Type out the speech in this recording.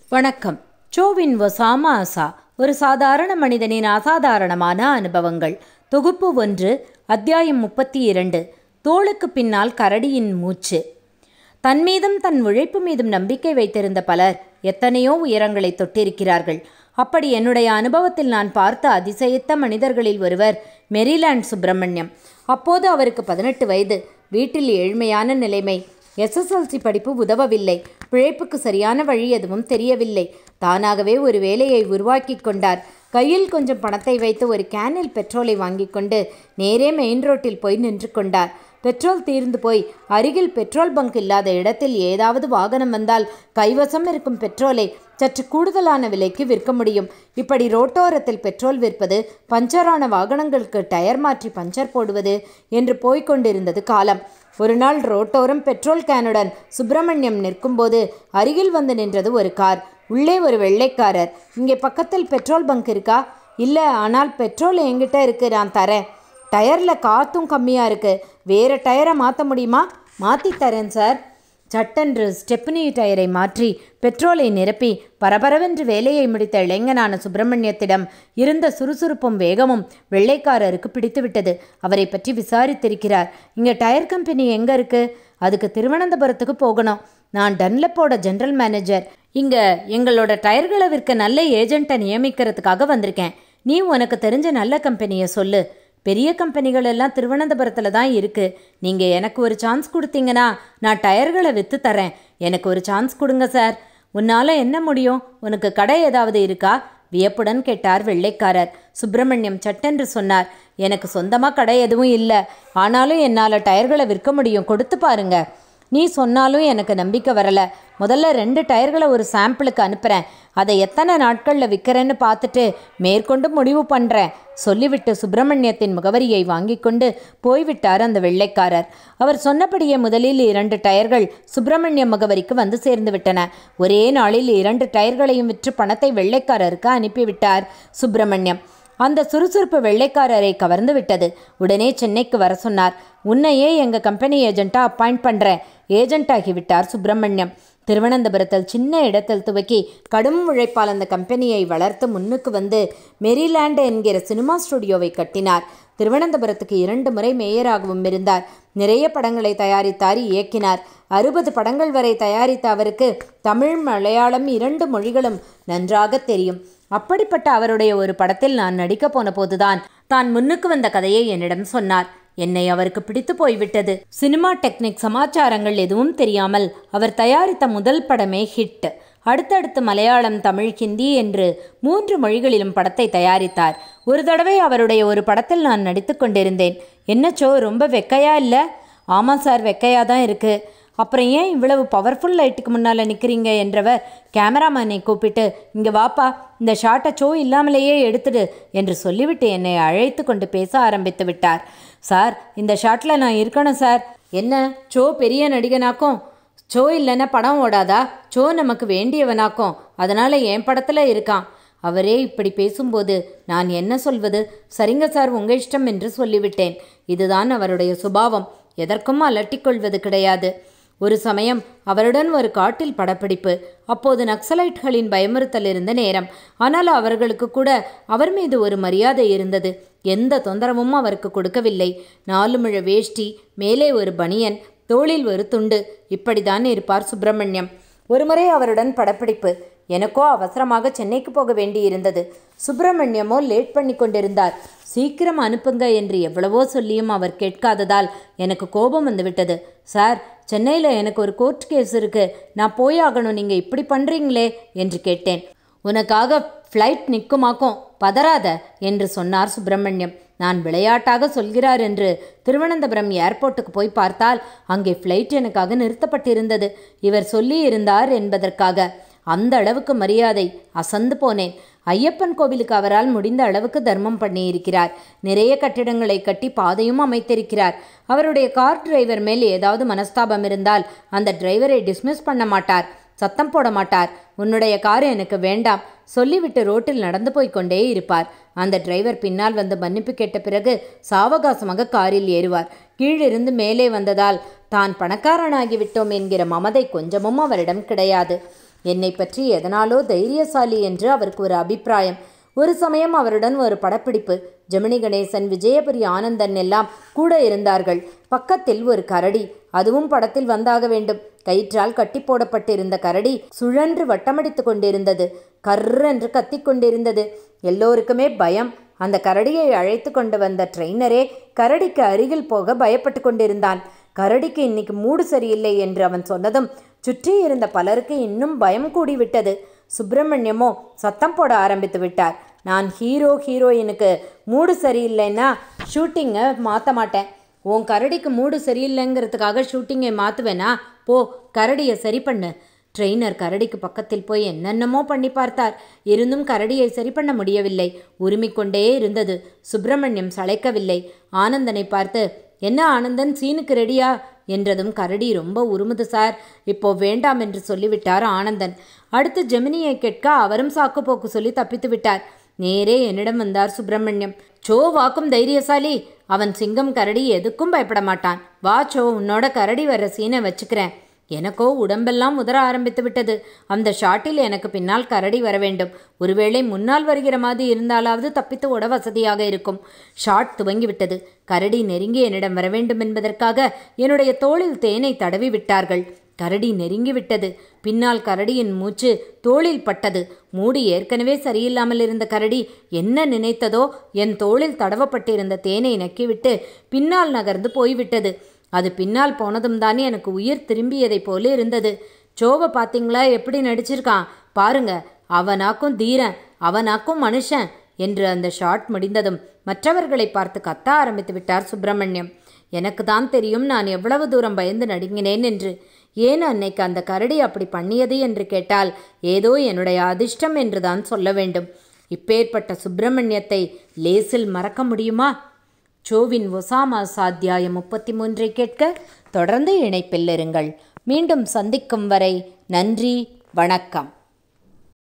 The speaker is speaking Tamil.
வணக்கம் சோவின் ஒசாமா அசா ஒரு சாதாரண மனிதனின் அசாதாரணமான அனுபவங்கள் தொகுப்பு ஒன்று அத்தியாயம் முப்பத்தி இரண்டு தோளுக்கு பின்னால் கரடியின் மூச்சு தன் மீதும் தன் உழைப்பு மீதும் நம்பிக்கை வைத்திருந்த பலர் எத்தனையோ உயரங்களை தொட்டிருக்கிறார்கள் அப்படி என்னுடைய அனுபவத்தில் நான் பார்த்த அதிசயித்த மனிதர்களில் ஒருவர் மெரிலாண்ட் சுப்பிரமணியம் அப்போது அவருக்கு பதினெட்டு வயது வீட்டில் ஏழ்மையான நிலைமை எஸ்எஸ்எல்சி படிப்பு உதவவில்லை பிழைப்புக்கு சரியான வழி எதுவும் தெரியவில்லை தானாகவே ஒரு வேலையை உருவாக்கி கொண்டார் கையில் கொஞ்சம் பணத்தை வைத்து ஒரு கேனில் பெட்ரோலை வாங்கி கொண்டு நேரே மெயின் ரோட்டில் போய் நின்று கொண்டார் பெட்ரோல் தீர்ந்து போய் அருகில் பெட்ரோல் பங்க் இல்லாத இடத்தில் ஏதாவது வாகனம் வந்தால் கைவசம் இருக்கும் பெட்ரோலை சற்று கூடுதலான விலைக்கு விற்க முடியும் இப்படி ரோட்டோரத்தில் பெட்ரோல் விற்பது பஞ்சரான வாகனங்களுக்கு டயர் மாற்றி பஞ்சர் போடுவது என்று போய்கொண்டிருந்தது காலம் ஒரு நாள் ரோட்டோரம் பெட்ரோல் கேனுடன் சுப்பிரமணியம் நிற்கும்போது அருகில் வந்து நின்றது ஒரு கார் உள்ளே ஒரு வெள்ளைக்காரர் இங்கே பக்கத்தில் பெட்ரோல் பங்க் இருக்கா இல்லை ஆனால் பெட்ரோல் என்கிட்ட இருக்கு நான் தரேன் டயரில் காற்றும் கம்மியாக இருக்குது வேறு டயரை மாற்ற முடியுமா மாற்றி தரேன் சார் சட்டென்று ஸ்டெப்னி டயரை மாற்றி பெட்ரோலை நிரப்பி பரபரவென்று வேலையை முடித்த இளைஞனான சுப்பிரமணியத்திடம் இருந்த சுறுசுறுப்பும் வேகமும் வெள்ளைக்காரருக்கு பிடித்துவிட்டது அவரை பற்றி விசாரித்திருக்கிறார் இங்கே டயர் கம்பெனி எங்கே இருக்குது அதுக்கு திருவனந்தபுரத்துக்கு போகணும் நான் டன்லப்போட ஜென்ரல் மேனேஜர் இங்கே எங்களோட டயர்களை விற்க நல்ல ஏஜெண்ட்டை நியமிக்கிறதுக்காக வந்திருக்கேன் நீ உனக்கு தெரிஞ்ச நல்ல கம்பெனியை சொல்லு பெரிய கம்பெனிகள் எல்லாம் திருவனந்தபுரத்தில் தான் இருக்குது நீங்கள் எனக்கு ஒரு சான்ஸ் கொடுத்தீங்கன்னா நான் டயர்களை விற்று தரேன் எனக்கு ஒரு சான்ஸ் கொடுங்க சார் உன்னால் என்ன முடியும் உனக்கு கடை ஏதாவது இருக்கா வியப்புடன் கேட்டார் வெள்ளைக்காரர் சுப்பிரமணியம் சட்டென்று சொன்னார் எனக்கு சொந்தமாக கடை எதுவும் இல்லை ஆனாலும் என்னால் டயர்களை விற்க முடியும் கொடுத்து பாருங்க நீ சொன்னாலும் எனக்கு நம்பிக்கை வரலை முதல்ல ரெண்டு டயர்களை ஒரு சாம்பிளுக்கு அனுப்புகிறேன் அதை எத்தனை நாட்களில் விற்கிறேன்னு பார்த்துட்டு மேற்கொண்டு முடிவு பண்ணுறேன் சொல்லிவிட்டு சுப்பிரமணியத்தின் முகவரியை வாங்கி கொண்டு போய்விட்டார் அந்த வெள்ளைக்காரர் அவர் சொன்னபடியே முதலில் இரண்டு டயர்கள் சுப்பிரமணியம் முகவரிக்கு வந்து சேர்ந்து விட்டன ஒரே நாளில் இரண்டு டயர்களையும் விற்று பணத்தை வெள்ளைக்காரருக்கு அனுப்பிவிட்டார் சுப்பிரமணியம் அந்த சுறுசுறுப்பு வெள்ளைக்காரரை கவர்ந்து விட்டது உடனே சென்னைக்கு வர சொன்னார் உன்னையே எங்கள் கம்பெனி ஏஜெண்ட்டாக அப்பாயிண்ட் பண்ணுறேன் ஏஜெண்ட் ஆகிவிட்டார் சுப்பிரமணியம் திருவனந்தபுரத்தில் சின்ன இடத்தில் துவக்கி கடும் உழைப்பால் அந்த கம்பெனியை வளர்த்து முன்னுக்கு வந்து மெரிலாண்டு என்கிற சினிமா ஸ்டுடியோவை கட்டினார் திருவனந்தபுரத்துக்கு இரண்டு முறை மேயராகவும் இருந்தார் நிறைய படங்களை தயாரித்தார் இயக்கினார் அறுபது படங்கள் வரை தயாரித்த அவருக்கு தமிழ் மலையாளம் இரண்டு மொழிகளும் நன்றாக தெரியும் அப்படிப்பட்ட அவருடைய ஒரு படத்தில் நான் நடிக்க போன போதுதான் தான் முன்னுக்கு வந்த கதையை என்னிடம் சொன்னார் என்னை அவருக்கு பிடித்து போய்விட்டது சினிமா டெக்னிக் சமாச்சாரங்கள் எதுவும் தெரியாமல் அவர் தயாரித்த முதல் படமே ஹிட் அடுத்தடுத்து மலையாளம் தமிழ் ஹிந்தி என்று மூன்று மொழிகளிலும் படத்தை தயாரித்தார் ஒரு தடவை அவருடைய ஒரு படத்தில் நான் நடித்து கொண்டிருந்தேன் என்னச்சோ ரொம்ப வெக்கையா இல்லை ஆமாம் சார் வெக்கையா தான் இருக்குது அப்புறம் ஏன் இவ்வளவு பவர்ஃபுல் லைட்டுக்கு முன்னால் நிற்கிறீங்க என்றவர் கேமராமேனை கூப்பிட்டு இங்கே வாப்பா இந்த ஷாட்டை ஷோ இல்லாமலேயே எடுத்துடு என்று சொல்லிவிட்டு என்னை அழைத்து கொண்டு பேச ஆரம்பித்து விட்டார் சார் இந்த ஷாட்டில் நான் இருக்கணும் சார் என்ன ஷோ பெரிய நடிகனாக்கும் ஷோ இல்லைன்னா படம் ஓடாதா ஷோ நமக்கு வேண்டியவனாக்கும் அதனால் என் படத்தில் இருக்கான் அவரே இப்படி பேசும்போது நான் என்ன சொல்வது சரிங்க சார் உங்கள் இஷ்டம் என்று சொல்லிவிட்டேன் இதுதான் அவருடைய சுபாவம் எதற்கும் அலட்டிக்கொள்வது கிடையாது ஒரு சமயம் அவருடன் ஒரு காட்டில் படப்பிடிப்பு அப்போது நக்சலைட்களின் பயமுறுத்தல் இருந்த நேரம் ஆனால் அவர்களுக்கு கூட அவர் மீது ஒரு மரியாதை இருந்தது எந்த தொந்தரவும் அவருக்கு கொடுக்கவில்லை நாலு முழ வேஷ்டி மேலே ஒரு பனியன் தோளில் ஒரு துண்டு இப்படிதான் இருப்பார் சுப்பிரமணியம் ஒருமுறை அவருடன் படப்பிடிப்பு எனக்கோ அவசரமாக சென்னைக்கு போக வேண்டியிருந்தது சுப்பிரமணியமோ லேட் பண்ணி கொண்டிருந்தார் சீக்கிரம் அனுப்புங்க என்று எவ்வளவோ சொல்லியும் அவர் கேட்காததால் எனக்கு கோபம் வந்துவிட்டது சார் சென்னையில் எனக்கு ஒரு கோர்ட் கேஸ் இருக்கு நான் போயாகணும் நீங்கள் இப்படி பண்ணுறீங்களே என்று கேட்டேன் உனக்காக ஃப்ளைட் நிற்குமாக்கும் பதறாத என்று சொன்னார் சுப்பிரமணியம் நான் விளையாட்டாக சொல்கிறார் என்று திருவனந்தபுரம் ஏர்போர்ட்டுக்கு போய் பார்த்தால் அங்கே ஃப்ளைட் எனக்காக நிறுத்தப்பட்டிருந்தது இவர் சொல்லி இருந்தார் என்பதற்காக அந்த அளவுக்கு மரியாதை அசந்து போனேன் ஐயப்பன் கோவிலுக்கு அவரால் முடிந்த அளவுக்கு தர்மம் பண்ணியிருக்கிறார் நிறைய கட்டிடங்களை கட்டி பாதையும் அமைத்திருக்கிறார் அவருடைய கார் டிரைவர் மேல் ஏதாவது மனஸ்தாபம் இருந்தால் அந்த டிரைவரை டிஸ்மிஸ் பண்ண மாட்டார் சத்தம் போட மாட்டார் உன்னுடைய கார் எனக்கு வேண்டாம் சொல்லிவிட்டு ரோட்டில் நடந்து போய் கொண்டே இருப்பார் அந்த டிரைவர் பின்னால் வந்து மன்னிப்பு கேட்ட பிறகு சாவகாசமாக காரில் ஏறுவார் கீழிருந்து மேலே வந்ததால் தான் பணக்காரனாகிவிட்டோம் என்கிற மமதை கொஞ்சமும் அவரிடம் கிடையாது என்னை பற்றி எதனாலோ தைரியசாலி என்று அவருக்கு ஒரு அபிப்பிராயம் ஒரு சமயம் அவருடன் ஒரு படப்பிடிப்பு ஜெமினி கணேசன் விஜயபுரி ஆனந்தன் எல்லாம் கூட இருந்தார்கள் பக்கத்தில் ஒரு கரடி அதுவும் படத்தில் வந்தாக வேண்டும் கயிற்றால் கட்டி போடப்பட்டிருந்த கரடி சுழன்று வட்டமடித்து கொண்டிருந்தது கர்ரென்று கத்திக் கொண்டிருந்தது எல்லோருக்குமே பயம் அந்த கரடியை அழைத்து கொண்டு வந்த ட்ரெயினரே கரடிக்கு அருகில் போக பயப்பட்டு கொண்டிருந்தான் கரடிக்கு இன்னைக்கு மூடு சரியில்லை என்று அவன் சொன்னதும் சுற்றி இருந்த பலருக்கு இன்னும் பயம் கூடிவிட்டது சுப்பிரமணியமோ சத்தம் போட ஆரம்பித்து விட்டார் நான் ஹீரோ ஹீரோயினுக்கு மூடு சரியில்லைன்னா ஷூட்டிங்கை மாற்ற மாட்டேன் உன் கரடிக்கு மூடு சரியில்லைங்கிறதுக்காக ஷூட்டிங்கை மாற்றுவேனா போ கரடியை சரி பண்ணு ட்ரெயினர் கரடிக்கு பக்கத்தில் போய் என்னென்னமோ பண்ணி பார்த்தார் இருந்தும் கரடியை சரி பண்ண முடியவில்லை உரிமிக்கொண்டே இருந்தது சுப்பிரமணியம் சளைக்கவில்லை ஆனந்தனை பார்த்து என்ன ஆனந்தன் சீனுக்கு ரெடியா என்றதும் கரடி ரொம்ப உருமுது சார் இப்போ வேண்டாம் என்று சொல்லிவிட்டார் ஆனந்தன் அடுத்து ஜெமினியை கேட்க அவரும் சாக்குப்போக்கு சொல்லி தப்பித்து விட்டார் நேரே என்னிடம் வந்தார் சுப்பிரமணியம் சோ வாக்கும் தைரியசாலி அவன் சிங்கம் கரடி எதுக்கும் பயப்பட மாட்டான் வா சோ உன்னோட கரடி வர்ற சீனை வச்சுக்கிறேன் எனக்கோ உடம்பெல்லாம் உதற ஆரம்பித்து விட்டது அந்த ஷாட்டில் எனக்கு பின்னால் கரடி வர வேண்டும் ஒருவேளை முன்னால் வருகிற மாதிரி இருந்தாலாவது தப்பித்து ஓட வசதியாக இருக்கும் ஷாட் துவங்கிவிட்டது கரடி நெருங்கி என்னிடம் வர வேண்டும் என்பதற்காக என்னுடைய தோளில் தேனை தடவி விட்டார்கள் கரடி நெருங்கிவிட்டது பின்னால் கரடியின் மூச்சு தோளில் பட்டது மூடி ஏற்கனவே சரியில்லாமல் இருந்த கரடி என்ன நினைத்ததோ என் தோளில் தடவப்பட்டிருந்த தேனை நக்கிவிட்டு பின்னால் நகர்ந்து போய்விட்டது அது பின்னால் போனதும் தானே எனக்கு உயிர் திரும்பியதைப் போல இருந்தது சோவை பார்த்தீங்களா எப்படி நடிச்சிருக்கான் பாருங்க அவனாக்கும் தீரன் அவனாக்கும் மனுஷன் என்று அந்த ஷாட் முடிந்ததும் மற்றவர்களை பார்த்து கத்த ஆரம்பித்து விட்டார் சுப்பிரமணியம் எனக்கு தான் தெரியும் நான் எவ்வளவு தூரம் பயந்து நடுங்கினேன் என்று ஏன் அன்னைக்கு அந்த கரடி அப்படி பண்ணியது என்று கேட்டால் ஏதோ என்னுடைய அதிர்ஷ்டம் என்று தான் சொல்ல வேண்டும் இப்பேற்பட்ட சுப்பிரமணியத்தை லேசில் மறக்க முடியுமா சோவின் ஒசாமா சாத்தியாயம் முப்பத்தி மூன்றை கேட்க தொடர்ந்து இணைப்பில் இருங்கள் மீண்டும் சந்திக்கும் வரை நன்றி வணக்கம்